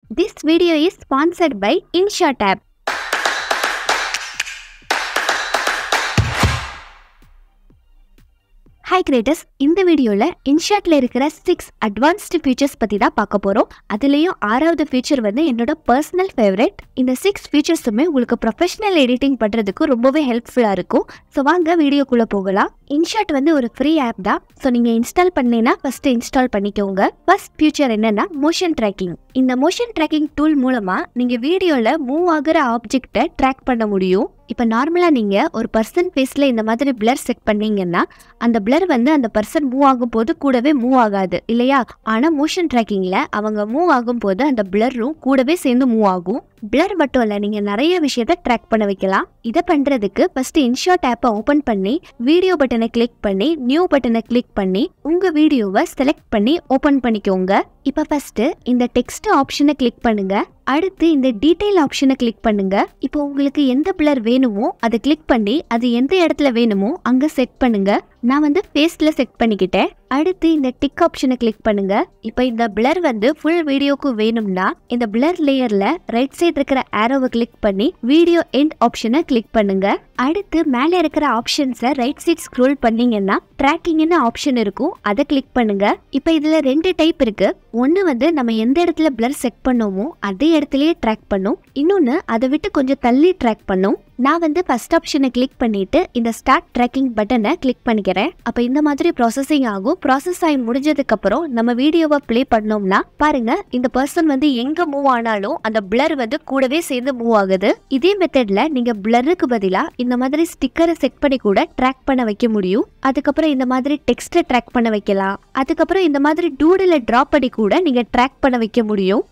This video is sponsored by InShot app. Hi creators இந்த வீடியோவில் இன்ஷாட்டில் இருக்கிற சிக்ஸ் அட்வான்ஸ்டு ஃபீச்சர்ஸ் பற்றி தான் பார்க்க போகிறோம் அதுலேயும் ஆறாவது ஃபீச்சர் வந்து என்னோட பர்சனல் ஃபேவரட் இந்த சிக்ஸ் ஃபீச்சர்ஸுமே உங்களுக்கு ப்ரொஃபஷனல் எடிட்டிங் பண்ணுறதுக்கு ரொம்பவே ஹெல்ப்ஃபுல்லாக இருக்கும் ஸோ வாங்க வீடியோக்குள்ளே போகலாம் இன்ஷாட் வந்து ஒரு ஃப்ரீ ஆப் தான் ஸோ நீங்கள் இன்ஸ்டால் பண்ணீங்கன்னா ஃபஸ்ட்டு இன்ஸ்டால் பண்ணிக்கோங்க ஃபர்ஸ்ட் ஃபியூச்சர் என்னன்னா மோஷன் ட்ராக்கிங் இந்த மோஷன் ட்ராக்கிங் டூல் மூலமாக நீங்கள் வீடியோவில் மூவ் ஆகுற ஆப்ஜெக்டை ட்ராக் பண்ண முடியும் இப்போ நார்மலாக நீங்கள் ஒரு பர்சன் ஃபேஸில் இந்த மாதிரி பிளர் செட் பண்ணீங்கன்னா அந்த பிளர் வந்து அந்த பர்சன் மூவ் ஆகும் போது கூடவே மூவ் ஆகாது இல்லையா ஆனால் மோஷன் ட்ராக்கிங்கில் அவங்க மூவ் ஆகும் போது அந்த பிளரும் கூடவே சேர்ந்து மூவ் ஆகும் பிளர் மட்டும் இல்லை நீங்கள் நிறைய விஷயத்த ட்ராக் பண்ண வைக்கலாம் இதை பண்ணுறதுக்கு ஃபஸ்ட்டு இன்ஷாட் ஆப்பை ஓப்பன் பண்ணி வீடியோ பட்டனை கிளிக் பண்ணி நியூ பட்டனை கிளிக் பண்ணி உங்கள் வீடியோவை செலக்ட் பண்ணி ஓப்பன் பண்ணிக்கோங்க இப்போ ஃபஸ்ட்டு இந்த டெக்ஸ்ட் ஆப்ஷனை கிளிக் பண்ணுங்க அடுத்து இந்த டீடைல் ஆப்ஷனை கிளிக் பண்ணுங்க இப்போ உங்களுக்கு எந்த பிளர் வேணுமோ அதை கிளிக் பண்ணி அது எந்த இடத்துல வேணுமோ அங்க செட் பண்ணுங்க நான் வந்து ஃபேஸ்ல செட் பண்ணிக்கிட்டேன் அடுத்து இந்த டிக் ஆப்ஷனை கிளிக் பண்ணுங்க இப்போ இந்த பிளர் வந்து ஃபுல் வீடியோக்கு வேணும்னா இந்த பிளர் லேயர்ல ரைட் சைடு இருக்கிற ஆரோவை கிளிக் பண்ணி வீடியோ எண்ட் ஆப்ஷனை கிளிக் பண்ணுங்க அடுத்து மேலே இருக்கிற ஆப்ஷன்ஸை ரைட் சைட் ஸ்க்ரோல் பண்ணீங்கன்னா ட்ராக்கிங்னு ஆப்ஷன் இருக்கும் அதை கிளிக் பண்ணுங்க இப்போ இதுல ரெண்டு டைப் இருக்கு ஒன்று வந்து நம்ம எந்த இடத்துல பிளர் செட் பண்ணோமோ அதே இடத்துலயே ட்ராக் பண்ணும் இன்னொன்று அதை விட்டு கொஞ்சம் தள்ளி ட்ராக் பண்ணும் நான் வந்து ஃபர்ஸ்ட் ஆப்ஷனை கிளிக் பண்ணிட்டு இந்த ஸ்டார்ட் ட்ராக்கிங் பட்டனை கிளிக் பண்ணிக்கிறேன் அப்போ இந்த மாதிரி ப்ராசஸிங் ஆகும் ப்ராசஸ் ஆகி முடிஞ்சதுக்கு அப்புறம் நம்ம வீடியோவை ப்ளே பண்ணோம்னா பாருங்க இந்த பர்சன் வந்து எங்க மூவ் ஆனாலும் அந்த பிளர் வந்து கூடவே சேர்ந்து மூவ் ஆகுது இதே மெத்தட்ல நீங்க பிளருக்கு பதிலா இந்த மாதிரி ஸ்டிக்கரை செட் பண்ணி கூட ட்ராக் பண்ண வைக்க முடியும் அதுக்கப்புறம் இந்த மாதிரி டெக்ஸ்ட்டை ட்ராக் பண்ண வைக்கலாம் அதுக்கப்புறம் இந்த மாதிரி டூடில் ட்ராப் பண்ணி கூட நீங்க ட்ராக் பண்ண வைக்க முடியும்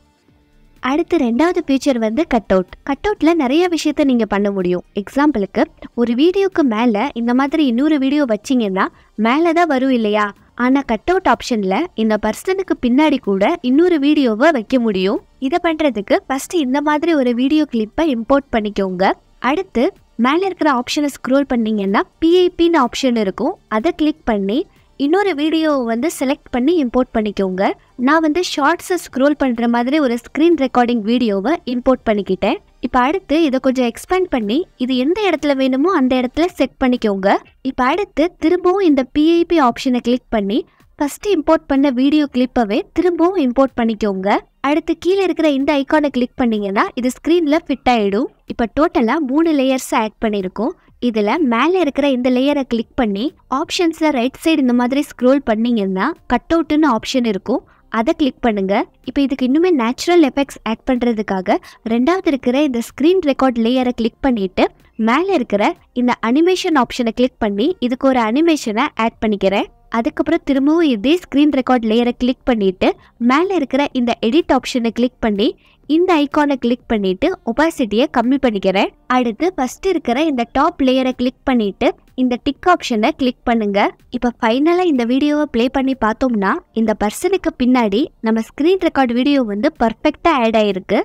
அடுத்து ரெண்டாவது ஃபீச்சர் வந்து கட் அவுட் கட் அவுட்ல நிறைய விஷயத்த நீங்க பண்ண முடியும் எக்ஸாம்பிளுக்கு ஒரு வீடியோக்கு மேல இந்த மாதிரி இன்னொரு வீடியோ வச்சீங்கன்னா மேலே தான் வரும் இல்லையா ஆனா கட் அவுட் ஆப்ஷன்ல இந்த பர்சனுக்கு பின்னாடி கூட இன்னொரு வீடியோவை வைக்க முடியும் இதை பண்றதுக்கு ஃபர்ஸ்ட் இந்த மாதிரி ஒரு வீடியோ கிளிப்பை இம்போர்ட் பண்ணிக்கோங்க அடுத்து மேலே இருக்கிற ஆப்ஷனை ஸ்க்ரோல் பண்ணீங்கன்னா பிஐபின்னு ஆப்ஷன் இருக்கும் அதை கிளிக் பண்ணி இன்னொரு வீடியோவை வந்து செலக்ட் பண்ணி இம்போர்ட் பண்ணிக்கோங்க நான் வந்து ஷார்ட்ஸை ஸ்க்ரோல் பண்ணுற மாதிரி ஒரு ஸ்க்ரீன் ரெக்கார்டிங் வீடியோவை இம்போர்ட் பண்ணிக்கிட்டேன் இப்போ அடுத்து இதை கொஞ்சம் எக்ஸ்பேண்ட் பண்ணி இது எந்த இடத்துல வேணுமோ அந்த இடத்துல செட் பண்ணிக்கோங்க இப்போ அடுத்து திரும்பவும் இந்த பிஐபி ஆப்ஷனை கிளிக் பண்ணி ஃபஸ்ட்டு இம்போர்ட் பண்ண வீடியோ கிளிப்பவே திரும்பவும் இம்போர்ட் பண்ணிக்கோங்க அடுத்து கீழே இருக்கிற இந்த ஐக்கானை கிளிக் பண்ணீங்கன்னா இது ஸ்க்ரீனில் ஃபிட் ஆகிடும் இப்போ டோட்டலாக மூணு லேயர்ஸ் ஆட் பண்ணியிருக்கோம் இதில் மேலே இருக்கிற இந்த லேயரை கிளிக் பண்ணி ஆப்ஷன்ஸில் ரைட் சைடு இந்த மாதிரி ஸ்க்ரோல் பண்ணீங்கன்னா கட் அவுட்டுன்னு ஆப்ஷன் இருக்கும் அதை கிளிக் பண்ணுங்க இப்போ இதுக்கு இன்னுமே நேச்சுரல் எஃபெக்ட்ஸ் ஆட் பண்ணுறதுக்காக ரெண்டாவது இருக்கிற இந்த ஸ்க்ரீன் ரெக்கார்ட் லேயரை கிளிக் பண்ணிட்டு மேலே இருக்கிற இந்த அனிமேஷன் ஆப்ஷனை கிளிக் பண்ணி இதுக்கு ஒரு அனிமேஷனை ஆட் பண்ணிக்கிறேன் அதுக்கப்புறம் திரும்பவும் இதே ஸ்க்ரீன் ரெக்கார்ட் லேயரை கிளிக் பண்ணிட்டு மேலே இருக்கிற இந்த எடிட் ஆப்ஷனை கிளிக் பண்ணி இந்த ஐக்கானை கிளிக் பண்ணிட்டு ஒபாசிட்டியை கம்மி பண்ணிக்கிறேன் அடுத்து ஃபர்ஸ்ட் இருக்கிற இந்த டாப் லேயரை கிளிக் பண்ணிட்டு இந்த டிக் ஆப்ஷனை கிளிக் பண்ணுங்க இப்போ ஃபைனலாக இந்த வீடியோவை ப்ளே பண்ணி பார்த்தோம்னா இந்த பர்சனுக்கு பின்னாடி நம்ம ஸ்க்ரீன் ரெக்கார்ட் வீடியோ வந்து பர்ஃபெக்டாக ஆட் ஆயிருக்கு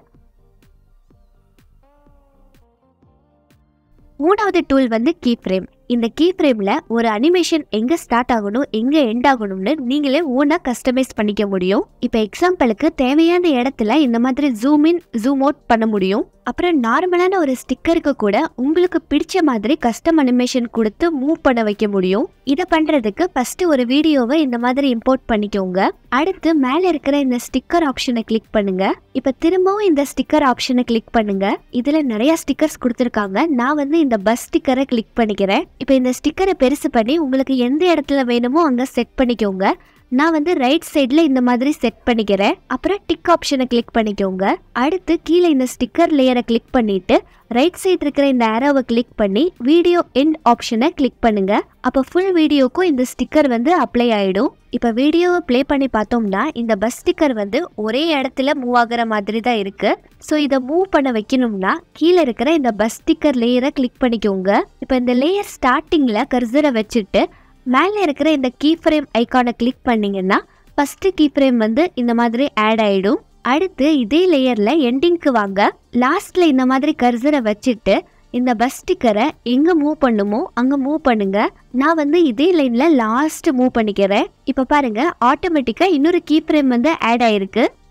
மூணாவது டூல் வந்து கீ ஃப்ரேம் இந்த கீ ஃப்ரேமில் ஒரு அனிமேஷன் எங்கே ஸ்டார்ட் ஆகணும் எங்கே எண்ட் ஆகணும்னு நீங்களே ஓனாக கஸ்டமைஸ் பண்ணிக்க முடியும் இப்போ எக்ஸாம்பிளுக்கு தேவையான இடத்துல இந்த மாதிரி ஜூம் இன் ஜூம் அவுட் பண்ண முடியும் அப்புறம் நார்மலான ஒரு ஸ்டிக்கருக்கு கூட உங்களுக்கு பிடிச்ச மாதிரி கஸ்டம் அனிமேஷன் கொடுத்து மூவ் பண்ண வைக்க முடியும் இதை பண்ணுறதுக்கு ஃபஸ்ட்டு ஒரு வீடியோவை இந்த மாதிரி இம்போர்ட் பண்ணிக்கோங்க அடுத்து மேலே இருக்கிற இந்த ஸ்டிக்கர் ஆப்ஷனை கிளிக் பண்ணுங்க இப்போ திரும்பவும் இந்த ஸ்டிக்கர் ஆப்ஷனை கிளிக் பண்ணுங்க இதில் நிறைய ஸ்டிக்கர்ஸ் கொடுத்துருக்காங்க நான் வந்து இந்த பஸ் ஸ்டிக்கரை கிளிக் பண்ணிக்கிறேன் இப்போ இந்த ஸ்டிக்கரை பெருசு பண்ணி உங்களுக்கு எந்த இடத்துல வேணுமோ அங்கே செட் பண்ணிக்கோங்க நான் வந்து ரைட் சைடில் இந்த மாதிரி செட் பண்ணிக்கிறேன் அப்புறம் டிக் ஆப்ஷனை கிளிக் பண்ணிக்கோங்க அடுத்து கீழே இந்த ஸ்டிக்கர் லேயரை கிளிக் பண்ணிட்டு ரைட் சைடு இருக்கிற இந்த ஆரோவை கிளிக் பண்ணி வீடியோ எண்ட் ஆப்ஷனை கிளிக் பண்ணுங்க அப்போ ஃபுல் வீடியோக்கும் இந்த ஸ்டிக்கர் வந்து அப்ளை ஆயிடும் இப்போ வீடியோவை ப்ளே பண்ணி பார்த்தோம்னா இந்த பஸ் ஸ்டிக்கர் வந்து ஒரே இடத்துல மூவ் ஆகுற மாதிரி தான் இருக்கு ஸோ இதை மூவ் பண்ண வைக்கணும்னா கீழே இருக்கிற இந்த பஸ் ஸ்டிக்கர் லேயரை கிளிக் பண்ணிக்கோங்க இப்போ இந்த லேயர் ஸ்டார்டிங்கில் கர்சரை வச்சுட்டு மேலே இருக்கிற இந்த கீ ஃப்ரேம் ஐக்கானை கிளிக் பண்ணீங்கன்னா ஃபஸ்ட்டு கீ ஃப்ரேம் வந்து இந்த மாதிரி ஆட் ஆகிடும் அடுத்து இதே லேயரில் எண்டிங்க்கு வாங்க லாஸ்ட்டில் இந்த மாதிரி கர்சரை வச்சுட்டு இந்த பஸ் ஸ்டிக்கரை எங்கே மூவ் பண்ணுமோ அங்கே மூவ் பண்ணுங்க நான் வந்து இதே லைனில் லாஸ்ட் மூவ் பண்ணிக்கிறேன் இப்போ பாருங்க ஆட்டோமேட்டிக்காக இன்னொரு கீ ஃப்ரேம் வந்து ஆட் ஆயிருக்கு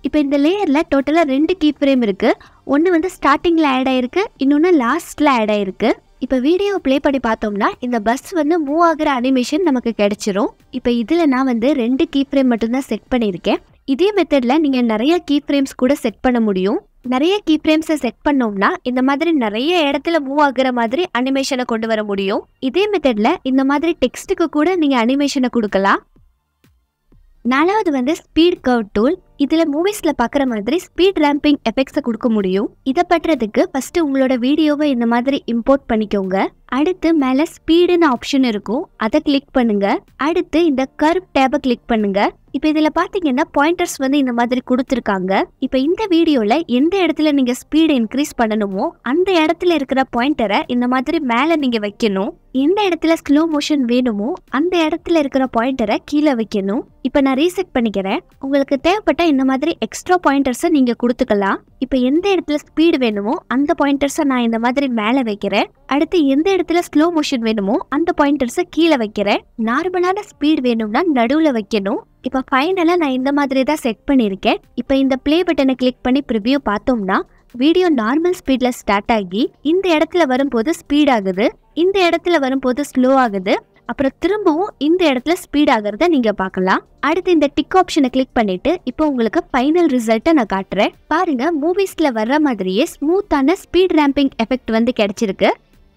இப்போ இந்த லேயர்ல டோட்டலா ரெண்டு கீ ஃப்ரேம் இருக்கு ஒன்று வந்து ஸ்டார்டிங்ல ஆட் ஆயிருக்கு இன்னொன்று லாஸ்ட்ல ஆட் ஆயிருக்கு இப்போ வீடியோ ப்ளே பண்ணி பார்த்தோம்னா இந்த பஸ் வந்து மூவ் ஆகுற அனிமேஷன் நமக்கு கிடைச்சிரும் இப்போ இதில் நான் வந்து ரெண்டு கீ ஃப்ரேம் மட்டும்தான் செட் பண்ணியிருக்கேன் இதே மெத்தடில் நீங்கள் நிறைய கீ ஃப்ரேம்ஸ் கூட செட் பண்ண முடியும் நிறைய கீ ஃப்ரேம்ஸை செட் பண்ணோம்னா இந்த மாதிரி நிறைய இடத்துல மூவ் ஆகுற மாதிரி அனிமேஷனை கொண்டு வர முடியும் இதே மெத்தடில் இந்த மாதிரி டெக்ஸ்ட்டுக்கு கூட நீங்கள் அனிமேஷனை கொடுக்கலாம் நாலாவது வந்து ஸ்பீட் கர்வ் டூல் இதில் மூவிஸில் பார்க்குற மாதிரி ஸ்பீட் ரேம்பிங் எஃபெக்ட்ஸை கொடுக்க முடியும் இதை பண்றதுக்கு ஃபர்ஸ்ட் உங்களோட வீடியோவை இந்த மாதிரி இம்போர்ட் பண்ணிக்கோங்க அடுத்து மேலே ஸ்பீடுன்னு ஆப்ஷன் இருக்கும் அதை கிளிக் பண்ணுங்க அடுத்து இந்த கர்வ் டேபை கிளிக் பண்ணுங்க இப்போ இதில் பார்த்தீங்கன்னா பாயிண்டர்ஸ் வந்து இந்த மாதிரி கொடுத்துருக்காங்க இப்போ இந்த வீடியோவில் எந்த இடத்துல நீங்கள் ஸ்பீடை இன்க்ரீஸ் பண்ணணுமோ அந்த இடத்துல இருக்கிற பாயிண்டரை இந்த மாதிரி மேலே நீங்கள் வைக்கணும் எந்த இடத்துல ஸ்லோ மோஷன் வேணுமோ அந்த இடத்துல இருக்கிற பாயிண்டரை கீழே வைக்கணும் இப்போ நான் ரீசெட் பண்ணிக்கிறேன் உங்களுக்கு தேவைப்பட்ட இந்த மாதிரி எக்ஸ்ட்ரா பாயிண்டர்ஸை நீங்கள் கொடுத்துக்கலாம் இப்போ எந்த இடத்துல ஸ்பீடு வேணுமோ அந்த பாயிண்டர்ஸை நான் இந்த மாதிரி மேலே வைக்கிறேன் அடுத்து எந்த இடத்துல ஸ்லோ மோஷன் வேணுமோ அந்த பாயிண்டர்ஸை கீழே வைக்கிறேன் நார்மலான ஸ்பீட் வேணும்னா நடுவில் வைக்கணும் இப்போ ஃபைனலாக நான் இந்த மாதிரி தான் செட் பண்ணியிருக்கேன் இப்போ இந்த ப்ளே பட்டனை கிளிக் பண்ணி ப்ரிவ்யூ பார்த்தோம்னா வீடியோ நார்மல் ஸ்பீடில் ஸ்டார்ட் ஆகி இந்த இடத்துல வரும்போது ஸ்பீட் ஆகுது இந்த இடத்துல வரும்போது ஸ்லோ ஆகுது அப்புறம் திரும்பவும் இந்த இடத்துல ஸ்பீட் ஆகிறத நீங்க பார்க்கலாம் அடுத்து இந்த டிக் ஆப்ஷனை கிளிக் பண்ணிட்டு இப்போ உங்களுக்கு ஃபைனல் ரிசல்ட்டை நான் காட்டுறேன் பாருங்க மூவிஸ்ல வர்ற மாதிரியே ஸ்மூத்தான ஸ்பீட் ரேம்பிங் எஃபெக்ட் வந்து கிடைச்சிருக்கு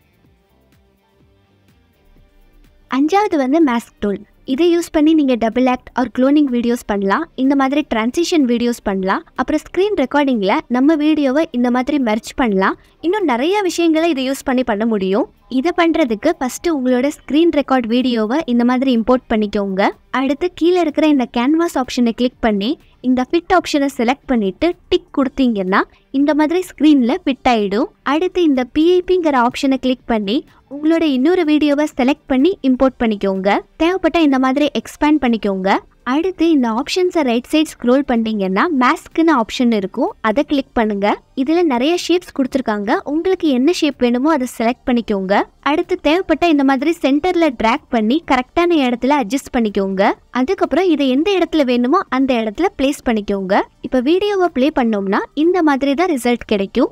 அஞ்சாவது வந்து மேஸ்க் டூல் இதை யூஸ் பண்ணி நீங்கள் double act or cloning videos பண்ணலாம் இந்த மாதிரி ட்ரான்சிஷன் வீடியோஸ் பண்ணலாம் அப்புறம் ஸ்க்ரீன் ரெக்கார்டிங்கில் நம்ம வீடியோவை இந்த மாதிரி மெர்ச் பண்ணலாம் இன்னும் நிறைய விஷயங்களை இதை யூஸ் பண்ணி பண்ண முடியும் இதை பண்ணுறதுக்கு ஃபஸ்ட்டு உங்களோட ஸ்க்ரீன் ரெக்கார்ட் வீடியோவை இந்த மாதிரி இம்போர்ட் பண்ணிக்கோங்க அடுத்து கீழே இருக்கிற இந்த கேன்வாஸ் ஆப்ஷனை கிளிக் பண்ணி இந்த ஃபிட் ஆப்ஷனை செலக்ட் பண்ணிட்டு டிக் கொடுத்தீங்கன்னா இந்த மாதிரி ஸ்க்ரீனில் ஃபிட் ஆகிடும் அடுத்து இந்த பிஐபிங்கிற ஆப்ஷனை கிளிக் பண்ணி உங்களோட இன்னொரு வீடியோவை செலக்ட் பண்ணி இம்போர்ட் பண்ணிக்கோங்க தேவைப்பட்ட இந்த மாதிரி எக்ஸ்பேண்ட் பண்ணிக்கோங்க அடுத்து இந்த ஆப்ஷன்ஸை ரைட் சைட் ஸ்க்ரோல் பண்ணீங்கன்னா மேஸ்க்குன்னு ஆப்ஷன் இருக்கும் அதை கிளிக் பண்ணுங்க இதில் நிறைய ஷேப்ஸ் கொடுத்துருக்காங்க உங்களுக்கு என்ன ஷேப் வேணுமோ அதை செலக்ட் பண்ணிக்கோங்க அடுத்து தேவைப்பட்ட இந்த மாதிரி சென்டரில் ட்ராக் பண்ணி கரெக்டான இடத்துல அட்ஜஸ்ட் பண்ணிக்கோங்க அதுக்கப்புறம் இதை எந்த இடத்துல வேணுமோ அந்த இடத்துல பிளேஸ் பண்ணிக்கோங்க இப்போ வீடியோவை ப்ளே பண்ணோம்னா இந்த மாதிரி தான் ரிசல்ட் கிடைக்கும்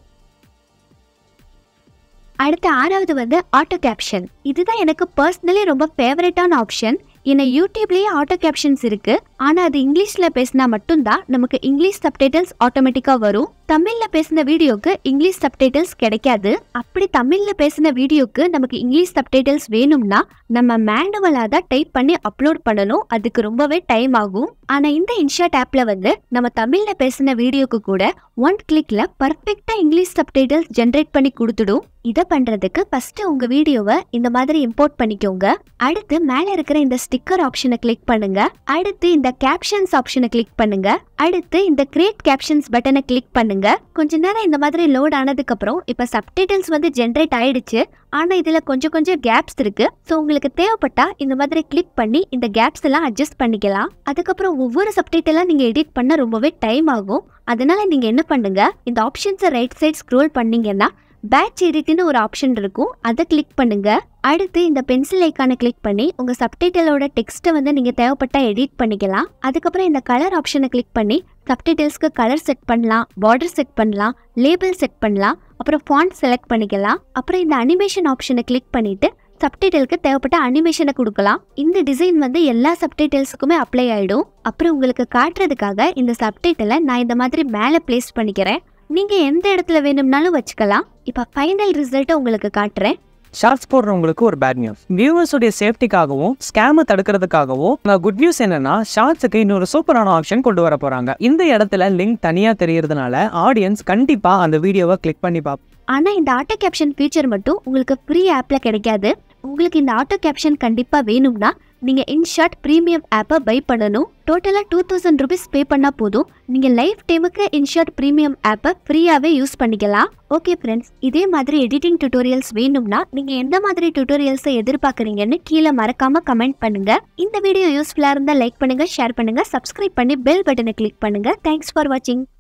அடுத்த ஆறாவது வந்து ஆட்டோ கேப்ஷன் இதுதான் எனக்கு பர்சனலி ரொம்ப ஃபேவரட்டான ஆப்ஷன் என்ன யூடியூப்லயே ஆட்டோ கேப்ஷன்ஸ் இருக்கு ஆனா அது இங்கிலீஷ்ல பேசினா மட்டும்தான் நமக்கு இங்கிலீஷ் சப்டைட்டில்ஸ் ஆட்டோமேட்டிக்கா வரும் தமிழ்ல பேசின வீடியோக்கு இங்கிலீஷ் சப்டைட்டில்ஸ் கிடைக்காது அப்படி தமிழ்ல பேசின வீடியோக்கு நமக்கு இங்கிலீஷ் சப்டைட்டில்ஸ் வேணும்னா நம்ம மேனுவலா தான் டைப் பண்ணி அப்லோட் பண்ணணும் அதுக்கு ரொம்பவே டைம் ஆகும் ஆனா இந்த இன்ஷாட் ஆப்ல வந்து நம்ம தமிழ்ல பேசின வீடியோக்கு கூட ஒன் கிளிக்ல பர்ஃபெக்டா இங்கிலீஷ் சப்டைட்டில்ஸ் ஜென்ரேட் பண்ணி கொடுத்துடும் இதை பண்றதுக்கு ஃபர்ஸ்ட் உங்க வீடியோவை இந்த மாதிரி இம்போர்ட் பண்ணிக்கோங்க அடுத்து மேல இருக்கிற இந்த ஸ்டிக்கர் ஆப்ஷனை கிளிக் பண்ணுங்க அடுத்து இந்த கேப்ஷன்ஸ் ஆப்ஷனை கிளிக் பண்ணுங்க அடுத்து இந்த கிரியேட் கேப்ஷன்ஸ் பட்டனை கிளிக் பண்ணுங்க கொஞ்ச நேரம் இந்த மாதிரி லோட் ஆனதுக்கு அப்புறம் இப்ப சப்டைட்டில்ஸ் வந்து ஜென்ரேட் ஆயிடுச்சு ஆனா இதுல கொஞ்சம் கொஞ்சம் கேப்ஸ் இருக்கு ஸோ உங்களுக்கு தேவைப்பட்டா இந்த மாதிரி கிளிக் பண்ணி இந்த கேப்ஸ் எல்லாம் அட்ஜஸ்ட் பண்ணிக்கலாம் அதுக்கப்புறம் ஒவ்வொரு சப்டைட்டிலாம் நீங்க எடிட் பண்ண ரொம்பவே டைம் ஆகும் அதனால நீங்க என்ன பண்ணுங்க இந்த ஆப்ஷன்ஸை ரைட் சைட் ஸ்க்ரோல் பண்ணீங்கன்னா பேட்ச் எடிட்னு ஒரு ஆப்ஷன் இருக்கும் அதை கிளிக் பண்ணுங்க அடுத்து இந்த பென்சில் ஐக்கானை கிளிக் பண்ணி உங்க சப்டைட்டிலோட டெக்ஸ்ட்டை வந்து நீங்க தேவைப்பட்டா எடிட் பண்ணிக்கலாம் அதுக்கப்புறம் இந்த கலர் ஆப்ஷனை கிளிக் பண்ணி சப்டைட்டில்ஸ்க்கு கலர் செட் பண்ணலாம் பார்டர் செட் பண்ணலாம் லேபிள் செட் பண்ணலாம் அப்புறம் ஃபாண்ட் செலக்ட் பண்ணிக்கலாம் அப்புறம் இந்த அனிமேஷன் ஆப்ஷனை கிளிக் பண்ணிட்டு சப்டைட்டிலுக்கு தேவைப்பட்ட அனிமேஷனை கொடுக்கலாம் இந்த டிசைன் வந்து எல்லா சப்டைட்டில்ஸுக்குமே அப்ளை ஆயிடும் அப்புறம் உங்களுக்கு காட்டுறதுக்காக இந்த சப்டைட்டிலை நான் இந்த மாதிரி மேலே பிளேஸ் பண்ணிக்கிறேன் நீங்க எந்த இடத்துல வேணும்னாலும் வச்சுக்கலாம் இப்போ ஃபைனல் ரிசல்ட்டை உங்களுக்கு காட்டுறேன் ஷார்ட்ஸ் போடுறவங்களுக்கு ஒரு பேட் நியூஸ் வியூவர்ஸுடைய சேஃப்டிக்காகவும் ஸ்கேமை தடுக்கிறதுக்காகவும் குட் நியூஸ் என்னன்னா ஷார்ட்ஸுக்கு இன்னொரு சூப்பரான ஆப்ஷன் கொண்டு வர போறாங்க இந்த இடத்துல லிங்க் தனியா தெரியறதுனால ஆடியன்ஸ் கண்டிப்பா அந்த வீடியோவை கிளிக் பண்ணி பார்ப்போம் ஆனா இந்த ஆட்டோ கேப்ஷன் ஃபீச்சர் மட்டும் உங்களுக்கு ஃப்ரீ ஆப்ல கிடைக்காது உங்களுக்கு இந்த ஆட்டோ கேப்ஷன் கண்டிப்பா வேணும்னா நீங்க இன்ஷாட் ப்ரீமியம் ஆப்பை பை பண்ணணும் டோட்டலா டூ தௌசண்ட் ருபீஸ் பே பண்ணா போதும் நீங்க லைஃப் டைமுக்கு இன்ஷாட் ப்ரீமியம் ஆப்பை ஃப்ரீயாவே யூஸ் பண்ணிக்கலாம் ஓகே ஃப்ரெண்ட்ஸ் இதே மாதிரி எடிட்டிங் டியூட்டோரியல்ஸ் வேணும்னா நீங்க எந்த மாதிரி டியூட்டோரியல்ஸை எதிர்பார்க்குறீங்கன்னு கீழே மறக்காம கமெண்ட் பண்ணுங்க இந்த வீடியோ யூஸ்ஃபுல்லா இருந்தா லைக் பண்ணுங்க ஷேர் பண்ணுங்க சப்ஸ்கிரைப் பண்ணி பெல் பட்டனை கிளிக் பண்ணுங்க தேங்க்ஸ் ஃபார் வாட்சிங்